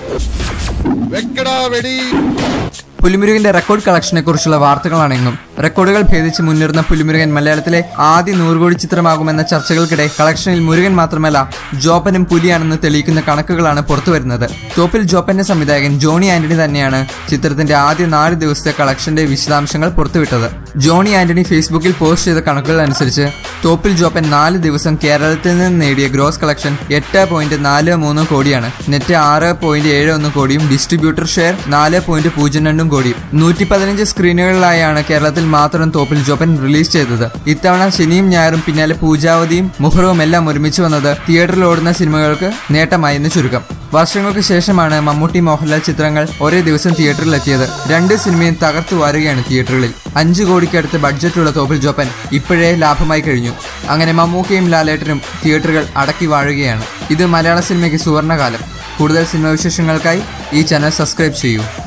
വെക്കടാ വെടി പുലിമുരുകന്റെ റെക്കോർഡ് കളക്ഷനെ കുറിച്ചുള്ള വാർത്തകളാണ് എങ്ങും റെക്കോർഡുകൾ ഭേദിച്ച് മുന്നേറുന്ന പുലിമുരുകൻ മലയാളത്തിലെ ആദ്യ നൂറുകോടി ചിത്രമാകുമെന്ന ചർച്ചകൾക്കിടെ കളക്ഷനിൽ മുരുകൻ മാത്രമല്ല ജോപ്പനും പുലിയാണെന്ന് തെളിയിക്കുന്ന കണക്കുകളാണ് പുറത്തുവരുന്നത് ടോപ്പിൽ ജോപ്പന്റെ സംവിധായകൻ ജോണി ആന്റണി തന്നെയാണ് ചിത്രത്തിന്റെ ആദ്യ നാല് ദിവസത്തെ കളക്ഷന്റെ വിശദാംശങ്ങൾ പുറത്തുവിട്ടത് ജോണി ആന്റണി ഫേസ്ബുക്കിൽ പോസ്റ്റ് ചെയ്ത കണക്കുകൾ അനുസരിച്ച് ടോപ്പിൽ ജോപ്പൻ നാല് ദിവസം കേരളത്തിൽ നിന്ന് നേടിയ ഗ്രോസ് കളക്ഷൻ എട്ട് പോയിന്റ് നാല് മൂന്ന് കോടിയാണ് നെറ്റ് ആറ് പോയിന്റ് ഏഴ് ഒന്ന് കോടിയും ഡിസ്ട്രിബ്യൂട്ടർ ഷെയർ നാല് പോയിന്റ് പൂജ്യം രണ്ടും കോടിയും നൂറ്റി പതിനഞ്ച് സ്ക്രീനുകളിലായാണ് കേരളത്തിൽ മാത്രം തോപ്പിൽ ജോപ്പൻ റിലീസ് ചെയ്തത് ഇത്തവണ ശനിയും ഞായറും പിന്നാലെ പൂജാവതിയും മുഹറവും എല്ലാം ഒരുമിച്ച് വന്നത് തിയേറ്ററിൽ ഓടുന്ന സിനിമകൾക്ക് നേട്ടമായി എന്ന് ചുരുക്കം വർഷങ്ങൾക്ക് ശേഷമാണ് മമ്മൂട്ടി മോഹൻലാൽ ചിത്രങ്ങൾ ഒരേ ദിവസം തിയേറ്ററിൽ എത്തിയത് രണ്ട് സിനിമയും തകർത്തു വാരുകയാണ് തിയേറ്ററുകളിൽ അഞ്ചു കോടിക്കടുത്ത് ബഡ്ജറ്റുള്ള തോപ്പിൽ ജോപ്പൻ ഇപ്പോഴേ ലാഭമായി കഴിഞ്ഞു അങ്ങനെ മമ്മൂക്കയും ലാലേട്ടനും തിയേറ്ററുകൾ അടക്കി വാഴുകയാണ് ഇത് മലയാള സിനിമയ്ക്ക് സുവർണകാലം കൂടുതൽ സിനിമാ വിശേഷങ്ങൾക്കായി ഈ ചാനൽ സബ്സ്ക്രൈബ് ചെയ്യൂ